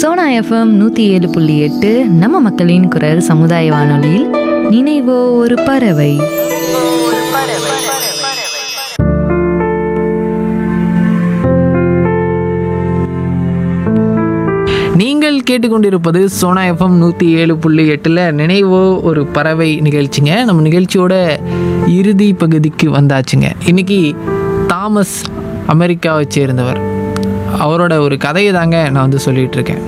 Sona FM நூற்றி ஏழு புள்ளி எட்டு நம்ம மக்களின் குரல் சமுதாய வானொலியில் நினைவோ ஒரு பறவை நீங்கள் கேட்டுக்கொண்டிருப்பது சோனா எஃப்எம் நூற்றி ஏழு புள்ளி எட்டில் நினைவோ ஒரு பறவை நிகழ்ச்சிங்க நம்ம நிகழ்ச்சியோட இறுதி பகுதிக்கு வந்தாச்சுங்க இன்னைக்கு தாமஸ் அமெரிக்காவை சேர்ந்தவர் அவரோட ஒரு கதையை தாங்க நான் வந்து சொல்லிட்டு இருக்கேன்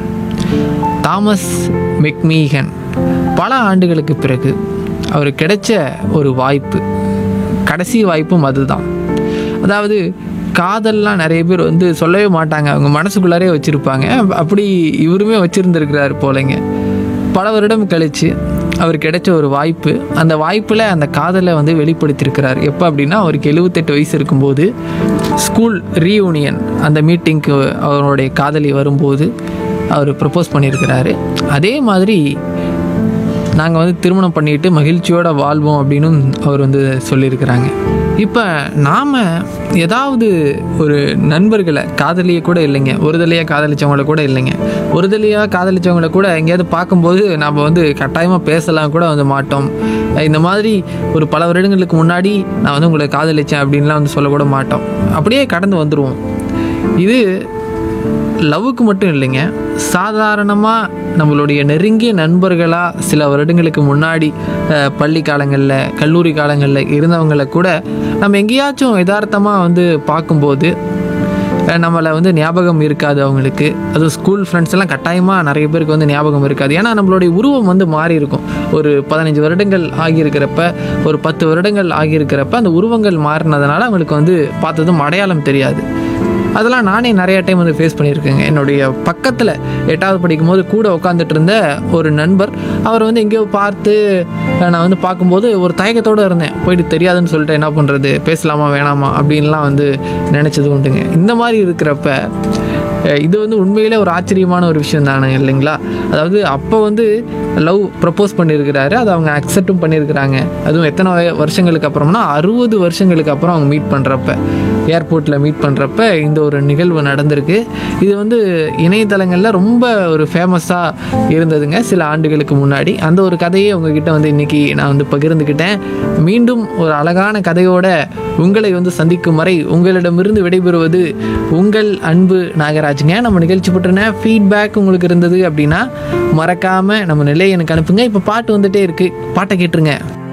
தாமஸ் மெக்மீகன் பல ஆண்டுகளுக்கு பிறகு அவர் கிடைச்ச ஒரு வாய்ப்பு கடைசி வாய்ப்பும் அதுதான் அதாவது காதல்லாம் நிறைய பேர் வந்து சொல்லவே மாட்டாங்க அவங்க மனசுக்குள்ளாரே வச்சுருப்பாங்க அப்படி இவருமே வச்சுருந்துருக்கிறார் போலங்க பல வருடம் கழித்து அவர் கிடைச்ச ஒரு வாய்ப்பு அந்த வாய்ப்பில் அந்த காதலை வந்து வெளிப்படுத்தியிருக்கிறார் எப்போ அப்படின்னா அவருக்கு எழுபத்தெட்டு வயசு இருக்கும்போது ஸ்கூல் ரீயூனியன் அந்த மீட்டிங்க்கு அவருடைய காதலி வரும்போது அவர் ப்ரப்போஸ் பண்ணியிருக்கிறாரு அதே மாதிரி நாங்கள் வந்து திருமணம் பண்ணிட்டு மகிழ்ச்சியோட வாழ்வோம் அப்படின்னு அவர் வந்து சொல்லியிருக்கிறாங்க இப்போ நாம் ஏதாவது ஒரு நண்பர்களை காதலியை கூட இல்லைங்க ஒரு தலையாக காதலிச்சவங்கள கூட இல்லைங்க ஒரு தலையாக காதலிச்சவங்கள கூட எங்கேயாவது பார்க்கும்போது நாம் வந்து கட்டாயமாக பேசலாம் கூட வந்து மாட்டோம் இந்த மாதிரி ஒரு பல வருடங்களுக்கு முன்னாடி நான் வந்து உங்களை காதலிச்சேன் அப்படின்லாம் வந்து சொல்லக்கூட மாட்டோம் அப்படியே கடந்து வந்துடுவோம் இது லவ்வுக்கு மட்டும் இல்லைங்க சாதாரணமாக நம்மளுடைய நெருங்கிய நண்பர்களாக சில வருடங்களுக்கு முன்னாடி அஹ், பள்ளி காலங்களில் கல்லூரி காலங்களில் இருந்தவங்களை கூட நம்ம எங்கேயாச்சும் யதார்த்தமாக வந்து பார்க்கும்போது அஹ், நம்மளை வந்து ஞாபகம் இருக்காது அவங்களுக்கு அதுவும் ஸ்கூல் ஃப்ரெண்ட்ஸ் எல்லாம் கட்டாயமாக நிறைய பேருக்கு வந்து ஞாபகம் இருக்காது ஏன்னா நம்மளுடைய உருவம் வந்து மாறி இருக்கும் ஒரு பதினஞ்சு வருடங்கள் ஆகியிருக்கிறப்ப ஒரு பத்து வருடங்கள் ஆகியிருக்கிறப்ப அந்த உருவங்கள் மாறினதுனால அவங்களுக்கு வந்து பார்த்ததும் அடையாளம் தெரியாது அதெல்லாம் நானே நிறைய டைம் வந்து ஃபேஸ் பண்ணியிருக்கேங்க என்னுடைய பக்கத்தில் எட்டாவது படிக்கும் போது கூட உட்காந்துட்டு இருந்த ஒரு நண்பர் அவர் வந்து எங்கேயோ பார்த்து அஹ், நான் வந்து பார்க்கும்போது ஒரு தயக்கத்தோடு இருந்தேன் போயிட்டு தெரியாதுன்னு சொல்லிட்டு என்ன பண்ணுறது பேசலாமா வேணாமா அப்படின்லாம் வந்து நினச்சது உண்டுங்க இந்த மாதிரி இருக்கிறப்ப அஹ், இது வந்து உண்மையிலே ஒரு ஆச்சரியமான ஒரு விஷயம் தானே இல்லைங்களா அதாவது அப்போ வந்து லவ் ப்ரப்போஸ் பண்ணியிருக்கிறாரு அதை அவங்க அக்செப்டும் பண்ணியிருக்கிறாங்க அதுவும் எத்தனை வய- வருஷங்களுக்கு அப்புறம்னா அறுபது வருஷங்களுக்கு அப்புறம் அவங்க மீட் பண்ணுறப்ப ஏர்போர்ட்டில் மீட் பண்ணுறப்ப இந்த ஒரு நிகழ்வு நடந்திருக்கு இது வந்து இணையதளங்களில் ரொம்ப ஒரு ஃபேமஸாக இருந்ததுங்க சில ஆண்டுகளுக்கு முன்னாடி அந்த ஒரு கதையை உங்ககிட்ட வந்து இன்னைக்கு நான் வந்து பகிர்ந்துக்கிட்டேன் மீண்டும் ஒரு அழகான கதையோட உங்களை வந்து சந்திக்கும் வரை உங்களிடமிருந்து விடைபெறுவது உங்கள் அன்பு நாகராஜுங்க நம்ம நிகழ்ச்சி பற்றின ஃபீட்பேக் உங்களுக்கு இருந்தது அப்படின்னா மறக்காமல் நம்ம நிலையை எனக்கு அனுப்புங்க இப்போ பாட்டு வந்துட்டே இருக்குது பாட்டை கேட்டுருங்க